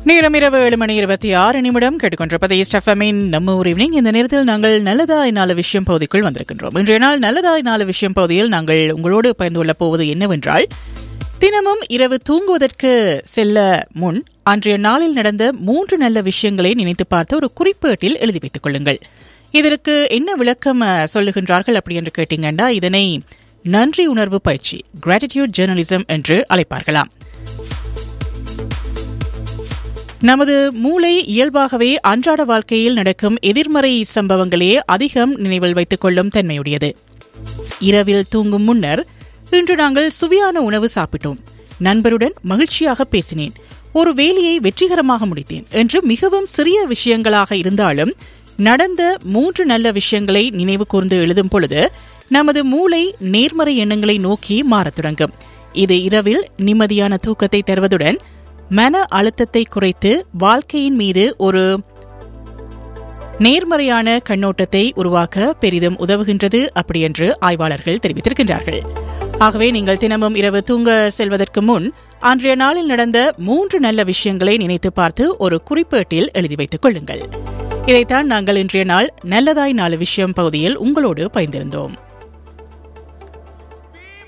நேரம் இரவு ஏழு மணி இருபத்தி ஆறு நிமிடம் கேட்டுக்கொண்டிருப்பது ஸ்டெஃபமின் நம்ம ஊர் ஈவினிங் இந்த நேரத்தில் நாங்கள் நல்லதாய் நாலு விஷயம் பகுதிக்குள் வந்திருக்கின்றோம் இன்றைய நாள் நல்லதாய் நாலு விஷயம் பகுதியில் நாங்கள் உங்களோடு பகிர்ந்து கொள்ளப் போவது என்னவென்றால் தினமும் இரவு தூங்குவதற்கு செல்ல முன் அன்றைய நாளில் நடந்த மூன்று நல்ல விஷயங்களை நினைத்து பார்த்து ஒரு குறிப்பேட்டில் எழுதி வைத்துக் கொள்ளுங்கள் இதற்கு என்ன விளக்கம் அஹ், சொல்லுகின்றார்கள் அப்படி என்று கேட்டீங்கன்னா இதனை நன்றி உணர்வு பயிற்சி கிராட்டிடியூட் ஜேர்னலிசம் என்று அழைப்பார்களாம் நமது மூளை இயல்பாகவே அன்றாட வாழ்க்கையில் நடக்கும் எதிர்மறை சம்பவங்களே அதிகம் நினைவில் வைத்துக் கொள்ளும் தன்மையுடையது இரவில் தூங்கும் முன்னர் இன்று நாங்கள் சுவையான உணவு சாப்பிட்டோம் நண்பருடன் மகிழ்ச்சியாக பேசினேன் ஒரு வேலையை வெற்றிகரமாக முடித்தேன் என்று மிகவும் சிறிய விஷயங்களாக இருந்தாலும் நடந்த மூன்று நல்ல விஷயங்களை நினைவு கூர்ந்து எழுதும் பொழுது நமது மூளை நேர்மறை எண்ணங்களை நோக்கி மாறத் தொடங்கும் இது இரவில் நிம்மதியான தூக்கத்தை தருவதுடன் மன அழுத்தத்தை குறைத்து வாழ்க்கையின் மீது ஒரு நேர்மறையான கண்ணோட்டத்தை உருவாக்க பெரிதும் உதவுகின்றது அப்படி என்று ஆய்வாளர்கள் தெரிவித்திருக்கின்றார்கள் ஆகவே நீங்கள் தினமும் இரவு தூங்க செல்வதற்கு முன் அன்றைய நாளில் நடந்த மூன்று நல்ல விஷயங்களை நினைத்து பார்த்து ஒரு குறிப்பேட்டில் எழுதி வைத்துக் கொள்ளுங்கள் இதைத்தான் நாங்கள் இன்றைய நாள் நல்லதாய் நாலு விஷயம் பகுதியில் உங்களோடு பகிர்ந்திருந்தோம்